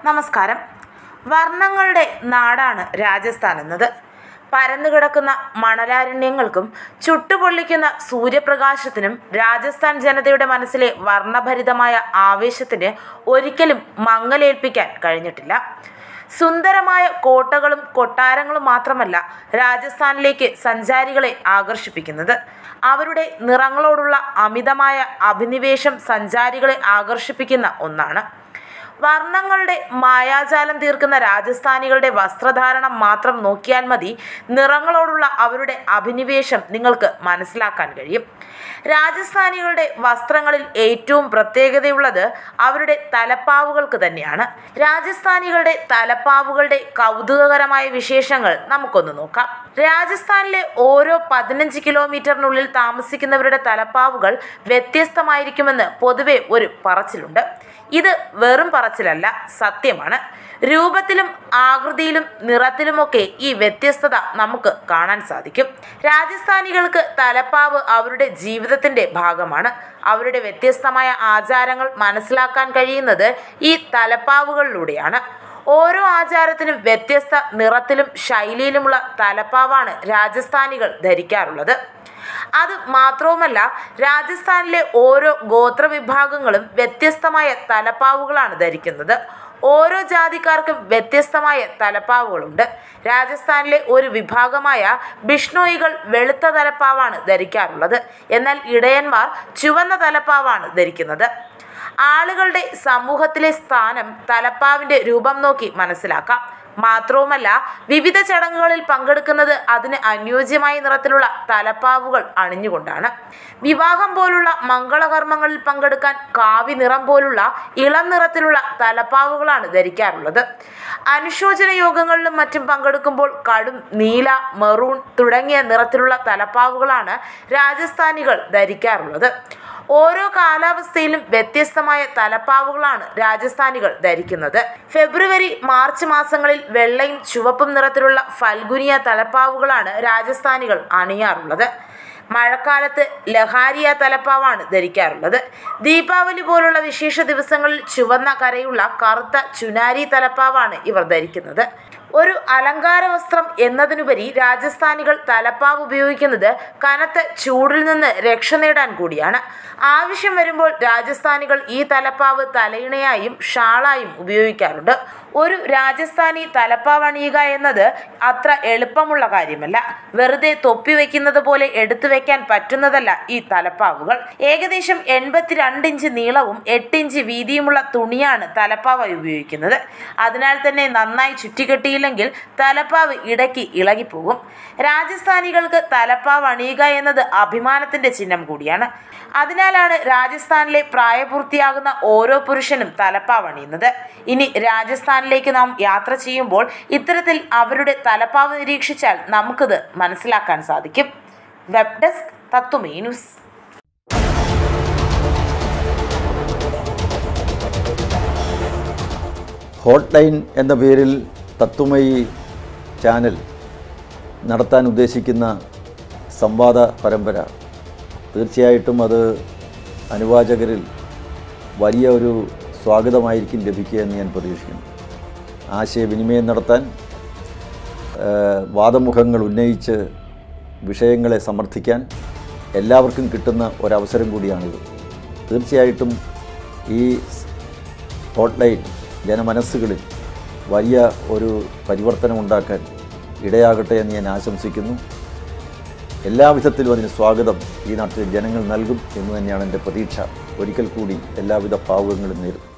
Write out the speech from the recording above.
നമസ്കാരം വർണ്ണങ്ങളുടെ നാടാണ് രാജസ്ഥാൻ എന്നത് പരന്നുകിടക്കുന്ന മണലാരണ്യങ്ങൾക്കും ചുട്ടുപൊള്ളിക്കുന്ന സൂര്യപ്രകാശത്തിനും രാജസ്ഥാൻ ജനതയുടെ മനസ്സിലെ വർണ്ണഭരിതമായ ആവേശത്തിന് ഒരിക്കലും മങ്ങലേൽപ്പിക്കാൻ കഴിഞ്ഞിട്ടില്ല സുന്ദരമായ കോട്ടകളും കൊട്ടാരങ്ങളും മാത്രമല്ല രാജസ്ഥാനിലേക്ക് സഞ്ചാരികളെ ആകർഷിപ്പിക്കുന്നത് അവരുടെ നിറങ്ങളോടുള്ള അമിതമായ അഭിനിവേശം സഞ്ചാരികളെ ആകർഷിപ്പിക്കുന്ന ഒന്നാണ് വർണ്ണങ്ങളുടെ മായാജാലം തീർക്കുന്ന രാജസ്ഥാനികളുടെ വസ്ത്രധാരണം മാത്രം നോക്കിയാൽ മതി നിറങ്ങളോടുള്ള അവരുടെ അഭിനിവേശം നിങ്ങൾക്ക് മനസ്സിലാക്കാൻ കഴിയും രാജസ്ഥാനികളുടെ വസ്ത്രങ്ങളിൽ ഏറ്റവും പ്രത്യേകതയുള്ളത് അവരുടെ തലപ്പാവുകൾക്ക് തന്നെയാണ് രാജസ്ഥാനികളുടെ തലപ്പാവുകളുടെ കൗതുകകരമായ വിശേഷങ്ങൾ നമുക്കൊന്ന് നോക്കാം രാജസ്ഥാനിലെ ഓരോ പതിനഞ്ച് കിലോമീറ്ററിനുള്ളിൽ താമസിക്കുന്നവരുടെ തലപ്പാവുകൾ വ്യത്യസ്തമായിരിക്കുമെന്ന് പൊതുവെ ഒരു പറച്ചിലുണ്ട് ഇത് വെറും പറച്ചിലല്ല സത്യമാണ് രൂപത്തിലും ആകൃതിയിലും നിറത്തിലുമൊക്കെ ഈ വ്യത്യസ്തത നമുക്ക് കാണാൻ സാധിക്കും രാജസ്ഥാനികൾക്ക് തലപ്പാവ് അവരുടെ ജീവിതത്തിൻ്റെ ഭാഗമാണ് അവരുടെ വ്യത്യസ്തമായ ആചാരങ്ങൾ മനസ്സിലാക്കാൻ കഴിയുന്നത് ഈ തലപ്പാവുകളിലൂടെയാണ് ഓരോ ആചാരത്തിനും വ്യത്യസ്ത നിറത്തിലും ശൈലിയിലുമുള്ള തലപ്പാവാണ് രാജസ്ഥാനികൾ ധരിക്കാറുള്ളത് അത് മാത്രവുമല്ല രാജസ്ഥാനിലെ ഓരോ ഗോത്രവിഭാഗങ്ങളും വ്യത്യസ്തമായ തലപ്പാവുകളാണ് ധരിക്കുന്നത് ഓരോ ജാതിക്കാർക്കും വ്യത്യസ്തമായ തലപ്പാവുകളുണ്ട് രാജസ്ഥാനിലെ ഒരു വിഭാഗമായ ബിഷ്ണോയികൾ വെളുത്ത തലപ്പാവാണ് ധരിക്കാറുള്ളത് എന്നാൽ ഇടയന്മാർ ചുവന്ന തലപ്പാവാണ് ധരിക്കുന്നത് ആളുകളുടെ സമൂഹത്തിലെ സ്ഥാനം തലപ്പാവിൻ്റെ രൂപം നോക്കി മനസ്സിലാക്കാം മാത്രവുമല്ല വിവിധ ചടങ്ങുകളിൽ പങ്കെടുക്കുന്നത് അതിന് അനുയോജ്യമായ നിറത്തിലുള്ള തലപ്പാവുകൾ അണിഞ്ഞുകൊണ്ടാണ് വിവാഹം പോലുള്ള മംഗളകർമ്മങ്ങളിൽ പങ്കെടുക്കാൻ കാവി നിറം പോലുള്ള ഇളം നിറത്തിലുള്ള തലപ്പാവുകളാണ് ധരിക്കാറുള്ളത് അനുശോചന യോഗങ്ങളിലും മറ്റും പങ്കെടുക്കുമ്പോൾ കടും നീല മെറൂൺ തുടങ്ങിയ നിറത്തിലുള്ള തലപ്പാവുകളാണ് രാജസ്ഥാനികൾ ധരിക്കാറുള്ളത് ഓരോ കാലാവസ്ഥയിലും വ്യത്യസ്തമായ തലപ്പാവുകളാണ് രാജസ്ഥാനികൾ ധരിക്കുന്നത് ഫെബ്രുവരി മാർച്ച് മാസങ്ങളിൽ വെള്ളയും ചുവപ്പും നിറത്തിലുള്ള ഫൽഗുനിയ തലപ്പാവുകളാണ് രാജസ്ഥാനികൾ അണിയാറുള്ളത് മഴക്കാലത്ത് ലഹാരിയ തലപ്പാവാണ് ധരിക്കാറുള്ളത് ദീപാവലി പോലുള്ള വിശേഷ ദിവസങ്ങളിൽ ചുവന്ന കരയുള്ള കറുത്ത ചുനാരി തലപ്പാവാണ് ഇവർ ധരിക്കുന്നത് ഒരു അലങ്കാര വസ്ത്രം എന്നതിനുപരി രാജസ്ഥാനികൾ തലപ്പാവ് ഉപയോഗിക്കുന്നത് കനത്ത ചൂടിൽ നിന്ന് രക്ഷ നേടാൻ കൂടിയാണ് ആവശ്യം വരുമ്പോൾ രാജസ്ഥാനികൾ ഈ തലപ്പാവ് തലയിണയായും ഷാളായും ഉപയോഗിക്കാറുണ്ട് ഒരു രാജസ്ഥാനി തലപ്പാവ് അണിയുക എന്നത് അത്ര എളുപ്പമുള്ള കാര്യമല്ല വെറുതെ തൊപ്പി വെക്കുന്നത് പോലെ എടുത്തു വെക്കാൻ പറ്റുന്നതല്ല ഈ തലപ്പാവുകൾ ഏകദേശം എൺപത്തിരണ്ട് ഇഞ്ച് നീളവും എട്ട് ഇഞ്ച് വീതിയുമുള്ള തുണിയാണ് തലപ്പാവായി ഉപയോഗിക്കുന്നത് അതിനാൽ തന്നെ നന്നായി ചുറ്റിക്കെട്ടിയില്ലെങ്കിൽ തലപ്പാവ് ഇടയ്ക്ക് ഇളകിപ്പോകും രാജസ്ഥാനികൾക്ക് തലപ്പാവ് അണിയുക എന്നത് അഭിമാനത്തിന്റെ ചിഹ്നം കൂടിയാണ് അതിനാലാണ് രാജസ്ഥാനിലെ പ്രായപൂർത്തിയാകുന്ന ഓരോ പുരുഷനും തലപ്പാവ് അണിയുന്നത് ഇനി രാജസ്ഥാനിലേക്ക് നാം യാത്ര ചെയ്യുമ്പോൾ ഇത്തരത്തിൽ അവരുടെ തലപ്പാവ് നിരീക്ഷിച്ചാൽ നമുക്കിത് മനസ്സിലാക്കാൻ സാധിക്കും വെബ് ഡെസ്ക് തത്തുമേ ന്യൂസ് ഹോട്ട് ലൈൻ എന്ന പേരിൽ തത്വമയി ചാനൽ നടത്താൻ ഉദ്ദേശിക്കുന്ന സംവാദ പരമ്പര തീർച്ചയായിട്ടും അത് അനുവാചകരിൽ വലിയ ഒരു സ്വാഗതമായിരിക്കും ലഭിക്കുക എന്ന് ഞാൻ പ്രതീക്ഷിക്കുന്നു ആശയവിനിമയം നടത്താൻ ഏഹ്, വാദമുഖങ്ങൾ ഉന്നയിച്ച് വിഷയങ്ങളെ സമർത്ഥിക്കാൻ എല്ലാവർക്കും കിട്ടുന്ന ഒരവസരം കൂടിയാണിത് തീർച്ചയായിട്ടും ഈ ഹോട്ട്ലൈൻ ജനമനസ്സുകളിൽ വലിയ ഒരു പരിവർത്തനം ഉണ്ടാക്കാൻ ഇടയാകട്ടെ എന്ന് ഞാൻ ആശംസിക്കുന്നു എല്ലാവിധത്തിലും അതിന് സ്വാഗതം ഈ നാട്ടിലെ ജനങ്ങൾ നൽകും എന്ന് തന്നെയാണ് എൻ്റെ പ്രതീക്ഷ ഒരിക്കൽ കൂടി എല്ലാവിധ ഭാവുകങ്ങളും നേരും